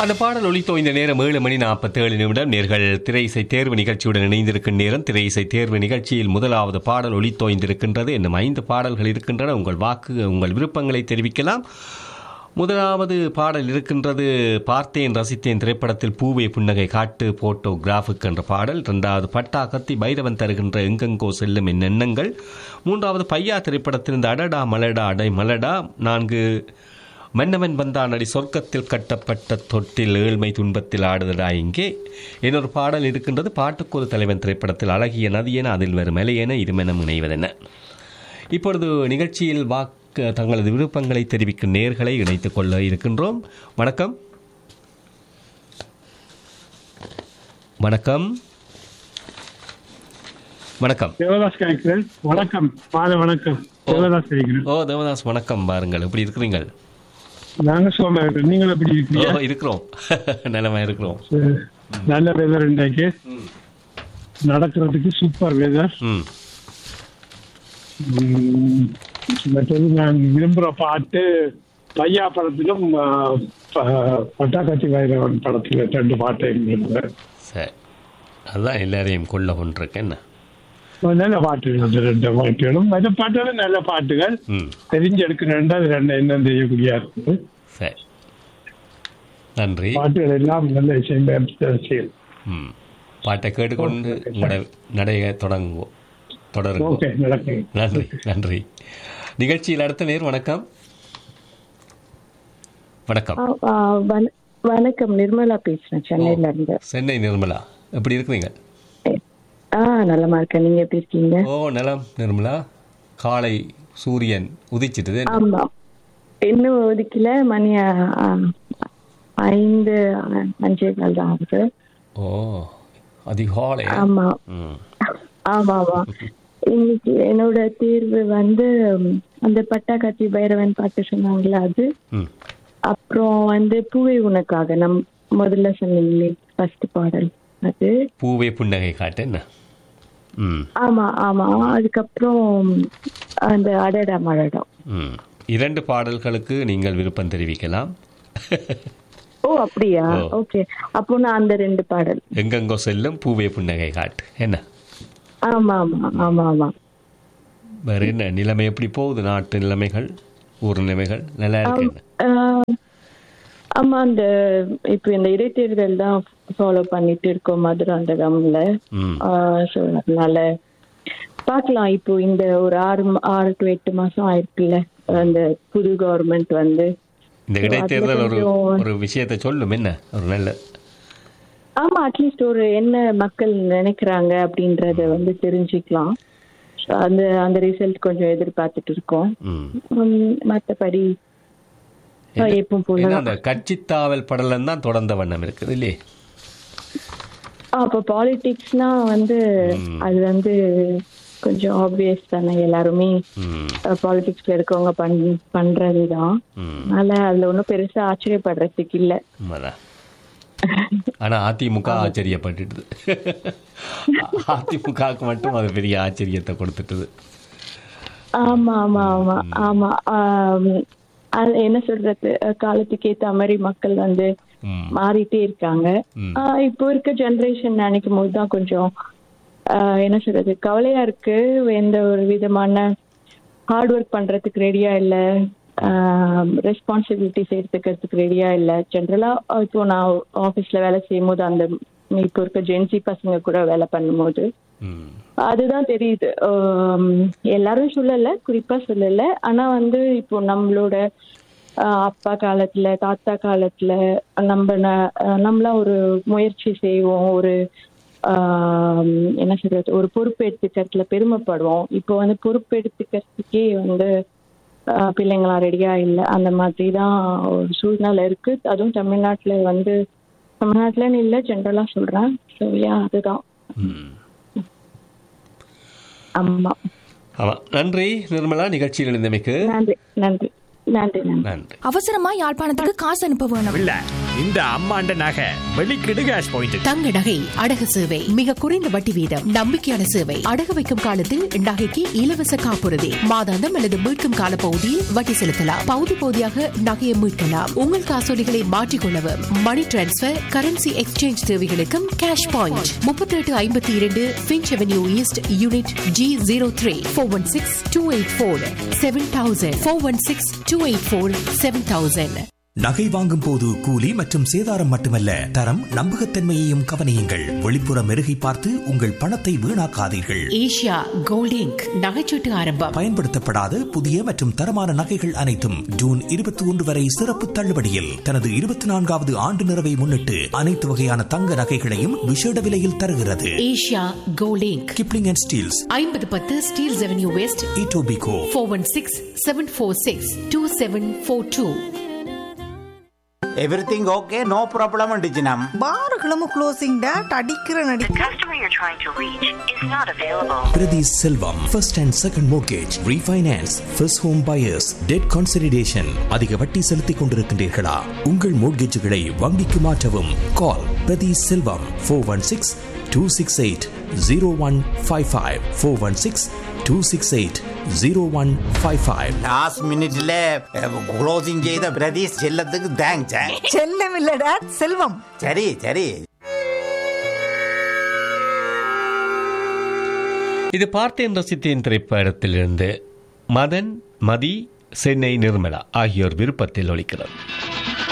அந்த பாடல் ஒலித்தோ இந்த நேரம் ஏழு மணி நாற்பத்தேழு நிமிடம் நேர்கள் திரை இசை தேர்வு நிகழ்ச்சியுடன் இணைந்திருக்கும் நேரம் திரை இசை தேர்வு நிகழ்ச்சியில் முதலாவது பாடல் ஒலித்தோய்ந்திருக்கின்றது இன்னும் ஐந்து பாடல்கள் இருக்கின்றன உங்கள் வாக்கு உங்கள் விருப்பங்களை தெரிவிக்கலாம் முதலாவது பாடல் இருக்கின்றது பார்த்தேன் ரசித்தேன் திரைப்படத்தில் பூவை புன்னகை காட்டு போட்டோகிராஃபுக்கு என்ற பாடல் இரண்டாவது பட்டா கத்தி பைரவன் தருகின்ற எங்கெங்கோ செல்லும் என் எண்ணங்கள் மூன்றாவது பையா திரைப்படத்திலிருந்து அடடா மலடா அடை மலடா நான்கு மன்னவன் வந்தானடி சொர்க்கத்தில் கட்டப்பட்ட தொட்டில் ஏழ்மை துன்பத்தில் ஆடுதடா இங்கே இன்னொரு பாடல் இருக்கின்றது பாட்டுக்கொரு தலைவன் திரைப்படத்தில் அழகிய நதியென அதில் வரும் மலையென இருமென இணைவதென இப்பொழுது நிகழ்ச்சியில் வாக்கு தங்களது விருப்பங்களை தெரிவிக்கும் நேர்களை இணைத்துக் கொள்ள இருக்கின்றோம் வணக்கம் வணக்கம் வணக்கம் தேவதாஸ் கேட்கிறேன் வணக்கம் பாத வணக்கம் தேவதாஸ் கேட்கிறேன் ஓ தேவதாஸ் வணக்கம் பாருங்கள் எப்படி இருக்கிறீங்கள் நாங்க சோமா இருக்கோம் நீங்கள் எப்படி ஓ இருக்கீங்க இருக்கிறோம் நலமா இருக்கிறோம் சரி. நல்ல வெதர் இன்றைக்கு நடக்கிறதுக்கு சூப்பர் வெதர் ம் மற்றது நான் விரும்புகிற பாட்டு பையா படத்திலும் ஆ, ப- பட்டாக்கத்தி வைரவன் படத்தில் ரெண்டு பாட்டை விரும்புகிறேன் சரி அதுதான் எல்லாரையும் கொள்ள கொண்டிருக்கு என்ன நல்ல பாட்டுகள் அந்த ரெண்டு பாட்டுகளும் மற்ற பாட்டுகளும் நல்ல பாட்டுகள் ம் தெரிஞ்செடுக்கணும்னா அது ரெண்டு என்ன செய்யக்கூடியா இருக்குது சரி நன்றி பாட்டுகள் எல்லாம் நல்ல இசையமைப்பு ம் பாட்டை கேட்டுக்கொண்டு உங்களோட நடைய தொடங்குவோம் தொடருங்க ஓகே நடக்கும் நன்றி நன்றி நிகழ்ச்சியில் அடுத்த நேர் வணக்கம் வணக்கம் ஆ, ஆ, வண- வணக்கம் நிர்மலா பேசுறேன் சென்னையில இருந்து சென்னை நிர்மலா எப்படி இருக்கிறீங்க ஆ நலமா இருக்கேன் நீங்க எப்படி இருக்கீங்க ஓ நலம் நிர்மலா காலை சூரியன் உதிச்சிட்டது ஆமா இன்னும் ஒதுக்கல மணி ஆ, ஆ, ஐந்து ஆ, அஞ்சே கால் தான் ஆகுது ஓ அதிகாலை ஆமா ம் ஆமா ஆமா இன்னைக்கு என்னோட தேர்வு வந்து ம், அந்த பட்டாக்காத்தி பைரவன் பாட்டு சொன்னாங்களா அது ம் அப்புறம் வந்து பூவே உனக்காக நம் முதல்ல சொன்னீங்களே ஃபர்ஸ்ட் பாடல் அது பூவே புன்னகை காட்டு என்ன ம் ஆமா ஆமா அதுக்கப்புறம் அந்த அடடா மழடம் ம் இரண்டு பாடல்களுக்கு நீங்கள் விருப்பம் தெரிவிக்கலாம் ஓ அப்படியா ஓ. ஓகே அப்போ நான் அந்த ரெண்டு பாடல் எங்கெங்கோ செல்லும் பூவே புன்னகை காட்டு என்ன ஆமா ஆமா ஆமா ஆமா வேற என்ன நிலைமை எப்படி போகுது நாட்டு நிலைமைகள் ஊர் நிலைமைகள் நல்லா இருக்கு என்ன ஆஹ், ஆமா அந்த இப்போ இந்த இடைத்தேர்தல் தான் ஃபாலோ பண்ணிட்டு இருக்கோம் மதுராந்தகம்ல ம் ஸோ அதனால பார்க்கலாம் இப்போ இந்த ஒரு ஆறு ம- ஆறு டு எட்டு மாசம் ஆயிருக்குல்ல அந்த புது கவர்மெண்ட் வந்து இந்த இடைத்தேர்தல் ஒரு கொஞ்சம் ஒரு விஷயத்தை சொல்லும் என்ன ஒரு நல்ல ஆமா அட்லீஸ்ட் ஒரு என்ன மக்கள் நினைக்கிறாங்க அப்படின்றத வந்து தெரிஞ்சுக்கலாம் So, அந்த அந்த ரிசல்ட் கொஞ்சம் எதிர்பார்த்துட்டு இருக்கோம் ம் உம், மத்தபடி எப்பவும் போல ஏன்னா அந்த கட்சி தாவல் படலம் தான் தொடர்ந்த வண்ணம் இருக்குது இல்லையே ஆ, அப்போ பாலிடிக்ஸ்னா வந்து அது வந்து கொஞ்சம் ஆப்வியஸ் தானே எல்லாருமே ம் பாலிடிக்ஸ்ல இருக்கவங்க பண் பண்றதுதான் ம் அதனால அதுல ஒன்றும் பெருசா ஆச்சரியப்படுறதுக்கு இல்ல உண்மைதான் ஆனா அதிமுக ஆச்சரியப்பட்டுடுது அதிமுகவுக்கு மட்டும் அது பெரிய ஆச்சரியத்தை கொடுத்துட்டுது ஆமா ஆமா ஆமா ஆமா ஆம், அது என்ன சொல்றது அஹ், காலத்துக்கு ஏத்த மாதிரி மக்கள் வந்து ம் மாறிட்டே இருக்காங்க ம். ஆஹ் இப்போ இருக்க ஜெனரேஷன் நினைக்கும் போது தான் கொஞ்சம் ஆஹ் என்ன சொல்றது கவலையா இருக்கு எந்த ஒரு விதமான ஹார்ட் ஒர்க் பண்றதுக்கு ரெடியா இல்ல ரெஸ்பான்சிபிலிட்டிஸ் எடுத்துக்கிறதுக்கு ரெடியா இல்ல ஜென்ரலா இப்போ நான் ஆபீஸ்ல வேலை செய்யும் போது அந்த இப்போ இருக்க ஜென்சி பசங்க கூட வேலை பண்ணும்போது ம் அதுதான் தெரியுது ஆம், எல்லாரும் சொல்லல குறிப்பா சொல்லல ஆனா வந்து இப்போ நம்மளோட ஆஹ், அப்பா காலத்துல தாத்தா காலத்துல நம்ம ந- ஆஹ், நம்மளாம் ஒரு முயற்சி செய்வோம் ஒரு ஆம், என்ன சொல்றது ஒரு பொறுப்பு எடுத்துக்கிறதுல பெருமைப்படுவோம் இப்போ வந்து பொறுப்பு எடுத்துக்கிறதுக்கே வந்து ஆஹ், பிள்ளைங்களாம் ரெடியா இல்லை அந்த மாதிரி தான் ஒரு சூழ்நிலை இருக்கு அதுவும் தமிழ்நாட்டுல வந்து தமிழ்நாட்டுலன்னு இல்லை ஜென்ரலா சொல்றேன் ஸோ யா அதுதான் ம் ஆமா ஆமா நன்றி நிர்மலா நிகழ்ச்சியில் இணைந்தமைக்கு நன்றி நன்றி நன்றி நன்றி நன்றி அவசரமா யாழ்ப்பாணத்துக்கு காசு அனுப்ப வேணும் இல்ல இந்த அம்மாண்ட நகை வெளிக்கிடு கேஷ் பாயிண்ட் தங்க நகை அடகு சேவை மிக குறைந்த வட்டி வீதம் நம்பிக்கையான சேவை அடகு வைக்கும் காலத்தில் நகைக்கு இலவச காப்புறுதி மாதாந்தம் அல்லது மீட்கும் கால பகுதியில் வட்டி செலுத்தலாம் பகுதி பகுதியாக நகையை மீட்கலாம் உங்கள் காசோலிகளை மாற்றிக்கொள்ளவும் மணி டிரான்ஸ்பர் கரன்சி எக்ஸ்சேஞ்ச் தேவைகளுக்கும் கேஷ் பாயிண்ட் முப்பத்தி எட்டு ஐம்பத்தி இரண்டு Finch Avenue East unit G zero three four one six two eight four seven thousand four one six two eight four seven thousand நகை வாங்கும் போது கூலி மற்றும் சேதாரம் மட்டுமல்ல தரம் நம்பகத்தன்மையையும் கவனியுங்கள் வெளிப்புற மெருகை பார்த்து உங்கள் பணத்தை வீணாக்காதீர்கள் ஏஷியா கோல்டிங் நகைச்சீட்டு ஆரம்பம் பயன்படுத்தப்படாத புதிய மற்றும் தரமான நகைகள் அனைத்தும் ஜூன் இருபத்தி ஒன்று வரை சிறப்பு தள்ளுபடியில் தனது இருபத்தி நான்காவது ஆண்டு நிறைவை முன்னிட்டு அனைத்து வகையான தங்க நகைகளையும் விசேட விலையில் தருகிறது ஏஷியா கோலிங்க் கிப்ளிங் அண்ட் ஸ்டீல்ஸ் ஐம்பது பத்து Steeles Avenue West Etobicoke four one six seven four six two seven four two everything okay no problem டிஜினம் பாருகளும் க்ளோசிங் டேட் அடிக்கிற நடி The customer you're trying to reach is not available. Prathi Selvam first and second mortgage refinance first home buyers debt consolidation அதிக வட்டி செலுத்திக் கொண்டிருக்கின்றீர்களா உங்கள் மோர்கேஜுகளை வங்கிக்கு மாற்றவும் call Prathi Selvam four one six two six eight zero one five five four one six two six eight zero one five five last மினிட்ல closing செய்த பிரதீஷ் செல்லத்துக்கு thanks செல்லம் இல்ல டேட் செல்வம் சரி சரி இது பார்த்தேன் ரசித்தேன் திரைப்படத்திலிருந்து மதன் மதி சென்னை நிர்மலா ஆகியோர் விருப்பத்தில் ஒலிக்கிறது